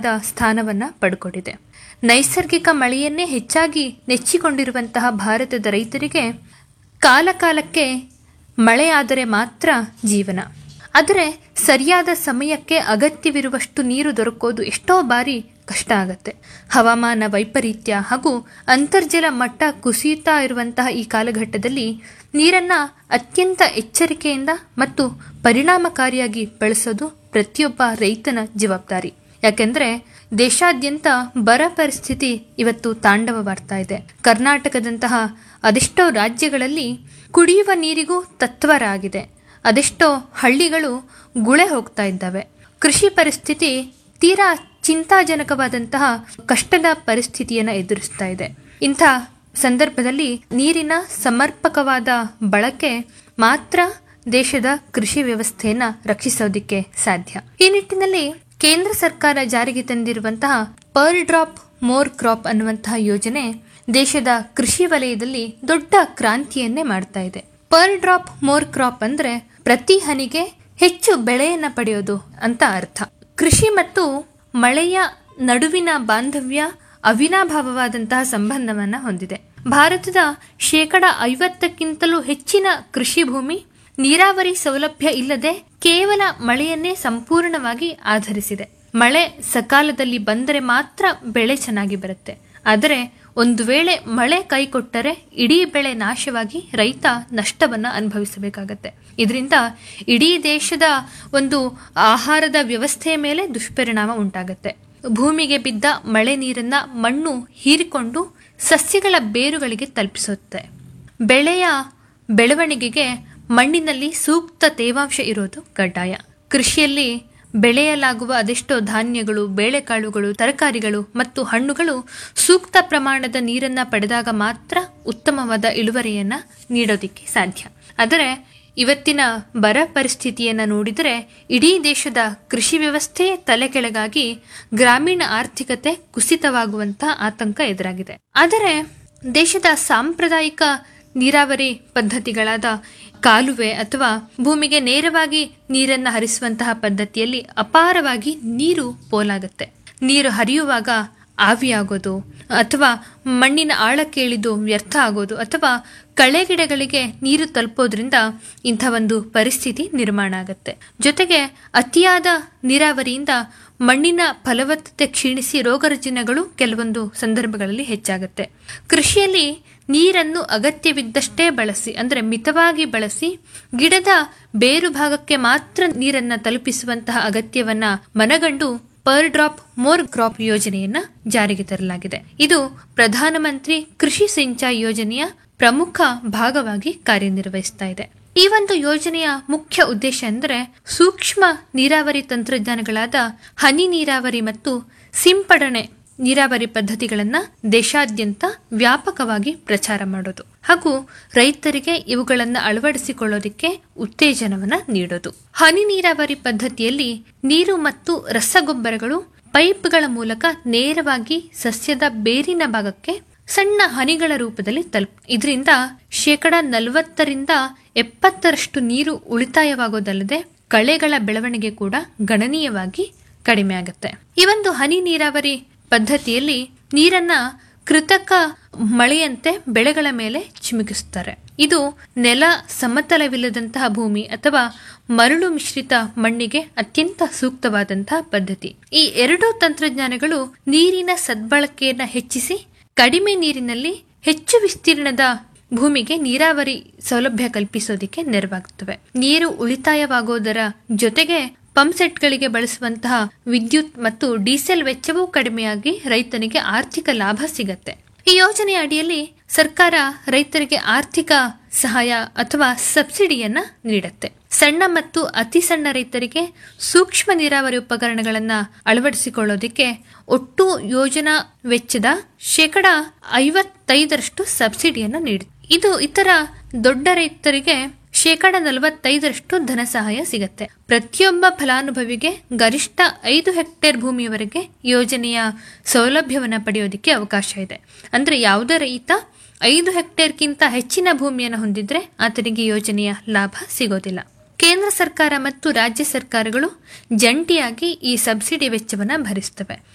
ಪ್ರಮುಖವಾದ ಸ್ಥಾನವನ್ನ ಪಡ್ಕೊಂಡಿದೆ ನೈಸರ್ಗಿಕ ಮಳೆಯನ್ನೇ ಹೆಚ್ಚಾಗಿ ನೆಚ್ಚಿಕೊಂಡಿರುವಂತಹ ಭಾರತದ ರೈತರಿಗೆ ಕಾಲಕಾಲಕ್ಕೆ ಮಳೆಯಾದರೆ ಮಾತ್ರ ಜೀವನ ಆದರೆ ಸರಿಯಾದ ಸಮಯಕ್ಕೆ ಅಗತ್ಯವಿರುವಷ್ಟು ನೀರು ದೊರಕೋದು ಎಷ್ಟೋ ಬಾರಿ ಕಷ್ಟ ಆಗತ್ತೆ ಹವಾಮಾನ ವೈಪರೀತ್ಯ ಹಾಗೂ ಅಂತರ್ಜಲ ಮಟ್ಟ ಕುಸಿಯುತ್ತಾ ಇರುವಂತಹ ಈ ಕಾಲಘಟ್ಟದಲ್ಲಿ ನೀರನ್ನ ಅತ್ಯಂತ ಎಚ್ಚರಿಕೆಯಿಂದ ಮತ್ತು ಪರಿಣಾಮಕಾರಿಯಾಗಿ ಬಳಸೋದು ಪ್ರತಿಯೊಬ್ಬ ರೈತನ ಜವಾಬ್ದಾರಿ ಯಾಕೆಂದ್ರೆ ದೇಶಾದ್ಯಂತ ಬರ ಪರಿಸ್ಥಿತಿ ಇವತ್ತು ತಾಂಡವವಾಡ್ತಾ ಇದೆ ಕರ್ನಾಟಕದಂತಹ ಅದೆಷ್ಟೋ ರಾಜ್ಯಗಳಲ್ಲಿ ಕುಡಿಯುವ ನೀರಿಗೂ ತತ್ವರ ಆಗಿದೆ ಅದೆಷ್ಟೋ ಹಳ್ಳಿಗಳು ಗುಳೆ ಹೋಗ್ತಾ ಇದ್ದಾವೆ ಕೃಷಿ ಪರಿಸ್ಥಿತಿ ತೀರಾ ಚಿಂತಾಜನಕವಾದಂತಹ ಕಷ್ಟದ ಪರಿಸ್ಥಿತಿಯನ್ನು ಎದುರಿಸ್ತಾ ಇದೆ ಇಂಥ ಸಂದರ್ಭದಲ್ಲಿ ನೀರಿನ ಸಮರ್ಪಕವಾದ ಬಳಕೆ ಮಾತ್ರ ದೇಶದ ಕೃಷಿ ವ್ಯವಸ್ಥೆಯನ್ನ ರಕ್ಷಿಸೋದಿಕ್ಕೆ ಸಾಧ್ಯ ಈ ನಿಟ್ಟಿನಲ್ಲಿ ಕೇಂದ್ರ ಸರ್ಕಾರ ಜಾರಿಗೆ ತಂದಿರುವಂತಹ ಪರ್ ಡ್ರಾಪ್ ಮೋರ್ ಕ್ರಾಪ್ ಅನ್ನುವಂತಹ ಯೋಜನೆ ದೇಶದ ಕೃಷಿ ವಲಯದಲ್ಲಿ ದೊಡ್ಡ ಕ್ರಾಂತಿಯನ್ನೇ ಮಾಡ್ತಾ ಇದೆ ಪರ್ ಡ್ರಾಪ್ ಮೋರ್ ಕ್ರಾಪ್ ಅಂದ್ರೆ ಪ್ರತಿ ಹನಿಗೆ ಹೆಚ್ಚು ಬೆಳೆಯನ್ನ ಪಡೆಯೋದು ಅಂತ ಅರ್ಥ ಕೃಷಿ ಮತ್ತು ಮಳೆಯ ನಡುವಿನ ಬಾಂಧವ್ಯ ಅವಿನಾಭಾವವಾದಂತಹ ಸಂಬಂಧವನ್ನ ಹೊಂದಿದೆ ಭಾರತದ ಶೇಕಡ ಐವತ್ತಕ್ಕಿಂತಲೂ ಹೆಚ್ಚಿನ ಕೃಷಿ ಭೂಮಿ ನೀರಾವರಿ ಸೌಲಭ್ಯ ಇಲ್ಲದೆ ಕೇವಲ ಮಳೆಯನ್ನೇ ಸಂಪೂರ್ಣವಾಗಿ ಆಧರಿಸಿದೆ ಮಳೆ ಸಕಾಲದಲ್ಲಿ ಬಂದರೆ ಮಾತ್ರ ಬೆಳೆ ಚೆನ್ನಾಗಿ ಬರುತ್ತೆ ಆದರೆ ಒಂದು ವೇಳೆ ಮಳೆ ಕೈಕೊಟ್ಟರೆ ಇಡೀ ಬೆಳೆ ನಾಶವಾಗಿ ರೈತ ನಷ್ಟವನ್ನ ಅನುಭವಿಸಬೇಕಾಗತ್ತೆ ಇದರಿಂದ ಇಡೀ ದೇಶದ ಒಂದು ಆಹಾರದ ವ್ಯವಸ್ಥೆಯ ಮೇಲೆ ದುಷ್ಪರಿಣಾಮ ಉಂಟಾಗತ್ತೆ ಭೂಮಿಗೆ ಬಿದ್ದ ಮಳೆ ನೀರನ್ನ ಮಣ್ಣು ಹೀರಿಕೊಂಡು ಸಸ್ಯಗಳ ಬೇರುಗಳಿಗೆ ತಲುಪಿಸುತ್ತೆ ಬೆಳೆಯ ಬೆಳವಣಿಗೆಗೆ ಮಣ್ಣಿನಲ್ಲಿ ಸೂಕ್ತ ತೇವಾಂಶ ಇರೋದು ಕಡ್ಡಾಯ ಕೃಷಿಯಲ್ಲಿ ಬೆಳೆಯಲಾಗುವ ಅದೆಷ್ಟೋ ಧಾನ್ಯಗಳು ಬೇಳೆಕಾಳುಗಳು ತರಕಾರಿಗಳು ಮತ್ತು ಹಣ್ಣುಗಳು ಸೂಕ್ತ ಪ್ರಮಾಣದ ನೀರನ್ನ ಪಡೆದಾಗ ಮಾತ್ರ ಉತ್ತಮವಾದ ಇಳುವರಿಯನ್ನ ನೀಡೋದಿಕ್ಕೆ ಸಾಧ್ಯ ಆದರೆ ಇವತ್ತಿನ ಬರ ಪರಿಸ್ಥಿತಿಯನ್ನ ನೋಡಿದರೆ ಇಡೀ ದೇಶದ ಕೃಷಿ ವ್ಯವಸ್ಥೆ ತಲೆಕೆಳಗಾಗಿ ಗ್ರಾಮೀಣ ಆರ್ಥಿಕತೆ ಕುಸಿತವಾಗುವಂತ ಆತಂಕ ಎದುರಾಗಿದೆ ಆದರೆ ದೇಶದ ಸಾಂಪ್ರದಾಯಿಕ ನೀರಾವರಿ ಪದ್ಧತಿಗಳಾದ ಕಾಲುವೆ ಅಥವಾ ಭೂಮಿಗೆ ನೇರವಾಗಿ ನೀರನ್ನು ಹರಿಸುವಂತಹ ಪದ್ಧತಿಯಲ್ಲಿ ಅಪಾರವಾಗಿ ನೀರು ಪೋಲಾಗುತ್ತೆ ನೀರು ಹರಿಯುವಾಗ ಆವಿಯಾಗೋದು ಅಥವಾ ಮಣ್ಣಿನ ಆಳಕ್ಕೆ ಇಳಿದು ವ್ಯರ್ಥ ಆಗೋದು ಅಥವಾ ಕಳೆಗಿಡಗಳಿಗೆ ನೀರು ತಲುಪೋದ್ರಿಂದ ಇಂಥ ಒಂದು ಪರಿಸ್ಥಿತಿ ನಿರ್ಮಾಣ ಆಗುತ್ತೆ ಜೊತೆಗೆ ಅತಿಯಾದ ನೀರಾವರಿಯಿಂದ ಮಣ್ಣಿನ ಫಲವತ್ತತೆ ಕ್ಷೀಣಿಸಿ ರೋಗರುಜಿನಗಳು ಕೆಲವೊಂದು ಸಂದರ್ಭಗಳಲ್ಲಿ ಹೆಚ್ಚಾಗುತ್ತೆ ಕೃಷಿಯಲ್ಲಿ ನೀರನ್ನು ಅಗತ್ಯವಿದ್ದಷ್ಟೇ ಬಳಸಿ ಅಂದರೆ ಮಿತವಾಗಿ ಬಳಸಿ ಗಿಡದ ಬೇರು ಭಾಗಕ್ಕೆ ಮಾತ್ರ ನೀರನ್ನ ತಲುಪಿಸುವಂತಹ ಅಗತ್ಯವನ್ನ ಮನಗಂಡು ಪರ್ ಡ್ರಾಪ್ ಮೋರ್ ಕ್ರಾಪ್ ಯೋಜನೆಯನ್ನ ಜಾರಿಗೆ ತರಲಾಗಿದೆ ಇದು ಪ್ರಧಾನಮಂತ್ರಿ ಕೃಷಿ ಸಿಂಚಾಯಿ ಯೋಜನೆಯ ಪ್ರಮುಖ ಭಾಗವಾಗಿ ಕಾರ್ಯನಿರ್ವಹಿಸ್ತಾ ಇದೆ ಈ ಒಂದು ಯೋಜನೆಯ ಮುಖ್ಯ ಉದ್ದೇಶ ಅಂದರೆ ಸೂಕ್ಷ್ಮ ನೀರಾವರಿ ತಂತ್ರಜ್ಞಾನಗಳಾದ ಹನಿ ನೀರಾವರಿ ಮತ್ತು ಸಿಂಪಡಣೆ ನೀರಾವರಿ ಪದ್ಧತಿಗಳನ್ನ ದೇಶಾದ್ಯಂತ ವ್ಯಾಪಕವಾಗಿ ಪ್ರಚಾರ ಮಾಡೋದು ಹಾಗೂ ರೈತರಿಗೆ ಇವುಗಳನ್ನು ಅಳವಡಿಸಿಕೊಳ್ಳೋದಿಕ್ಕೆ ಉತ್ತೇಜನವನ್ನ ನೀಡೋದು ಹನಿ ನೀರಾವರಿ ಪದ್ಧತಿಯಲ್ಲಿ ನೀರು ಮತ್ತು ರಸಗೊಬ್ಬರಗಳು ಪೈಪ್ಗಳ ಮೂಲಕ ನೇರವಾಗಿ ಸಸ್ಯದ ಬೇರಿನ ಭಾಗಕ್ಕೆ ಸಣ್ಣ ಹನಿಗಳ ರೂಪದಲ್ಲಿ ತಲುಪ ಇದರಿಂದ ಶೇಕಡ ನಲವತ್ತರಿಂದ ಎಪ್ಪತ್ತರಷ್ಟು ನೀರು ಉಳಿತಾಯವಾಗೋದಲ್ಲದೆ ಕಳೆಗಳ ಬೆಳವಣಿಗೆ ಕೂಡ ಗಣನೀಯವಾಗಿ ಕಡಿಮೆ ಆಗುತ್ತೆ ಈ ಒಂದು ಹನಿ ನೀರಾವರಿ ಪದ್ಧತಿಯಲ್ಲಿ ನೀರನ್ನ ಕೃತಕ ಮಳೆಯಂತೆ ಬೆಳೆಗಳ ಮೇಲೆ ಚಿಮುಕಿಸುತ್ತಾರೆ ಇದು ನೆಲ ಸಮತಲವಿಲ್ಲದಂತಹ ಭೂಮಿ ಅಥವಾ ಮರಳು ಮಿಶ್ರಿತ ಮಣ್ಣಿಗೆ ಅತ್ಯಂತ ಸೂಕ್ತವಾದಂತಹ ಪದ್ಧತಿ ಈ ಎರಡೂ ತಂತ್ರಜ್ಞಾನಗಳು ನೀರಿನ ಸದ್ಬಳಕೆಯನ್ನ ಹೆಚ್ಚಿಸಿ ಕಡಿಮೆ ನೀರಿನಲ್ಲಿ ಹೆಚ್ಚು ವಿಸ್ತೀರ್ಣದ ಭೂಮಿಗೆ ನೀರಾವರಿ ಸೌಲಭ್ಯ ಕಲ್ಪಿಸೋದಿಕ್ಕೆ ನೆರವಾಗುತ್ತವೆ ನೀರು ಉಳಿತಾಯವಾಗೋದರ ಜೊತೆಗೆ ಪಂಪ್ ಸೆಟ್ಗಳಿಗೆ ಬಳಸುವಂತಹ ವಿದ್ಯುತ್ ಮತ್ತು ಡೀಸೆಲ್ ವೆಚ್ಚವೂ ಕಡಿಮೆಯಾಗಿ ರೈತನಿಗೆ ಆರ್ಥಿಕ ಲಾಭ ಸಿಗತ್ತೆ ಈ ಯೋಜನೆಯ ಅಡಿಯಲ್ಲಿ ಸರ್ಕಾರ ರೈತರಿಗೆ ಆರ್ಥಿಕ ಸಹಾಯ ಅಥವಾ ಸಬ್ಸಿಡಿಯನ್ನ ನೀಡುತ್ತೆ ಸಣ್ಣ ಮತ್ತು ಅತಿ ಸಣ್ಣ ರೈತರಿಗೆ ಸೂಕ್ಷ್ಮ ನೀರಾವರಿ ಉಪಕರಣಗಳನ್ನ ಅಳವಡಿಸಿಕೊಳ್ಳೋದಿಕ್ಕೆ ಒಟ್ಟು ಯೋಜನಾ ವೆಚ್ಚದ ಶೇಕಡ ಐವತ್ತೈದರಷ್ಟು ಸಬ್ಸಿಡಿಯನ್ನ ನೀಡುತ್ತೆ ಇದು ಇತರ ದೊಡ್ಡ ರೈತರಿಗೆ ಶೇಕಡ ನಲವತ್ತೈದರಷ್ಟು ಧನ ಸಹಾಯ ಸಿಗತ್ತೆ ಪ್ರತಿಯೊಬ್ಬ ಫಲಾನುಭವಿಗೆ ಗರಿಷ್ಠ ಐದು ಹೆಕ್ಟೇರ್ ಭೂಮಿಯವರೆಗೆ ಯೋಜನೆಯ ಸೌಲಭ್ಯವನ್ನ ಪಡೆಯೋದಿಕ್ಕೆ ಅವಕಾಶ ಇದೆ ಅಂದ್ರೆ ಯಾವುದೇ ರೈತ ಐದು ಹೆಕ್ಟೇರ್ಗಿಂತ ಹೆಚ್ಚಿನ ಭೂಮಿಯನ್ನು ಹೊಂದಿದ್ರೆ ಆತನಿಗೆ ಯೋಜನೆಯ ಲಾಭ ಸಿಗೋದಿಲ್ಲ ಕೇಂದ್ರ ಸರ್ಕಾರ ಮತ್ತು ರಾಜ್ಯ ಸರ್ಕಾರಗಳು ಜಂಟಿಯಾಗಿ ಈ ಸಬ್ಸಿಡಿ ವೆಚ್ಚವನ್ನ ಭರಿಸುತ್ತವೆ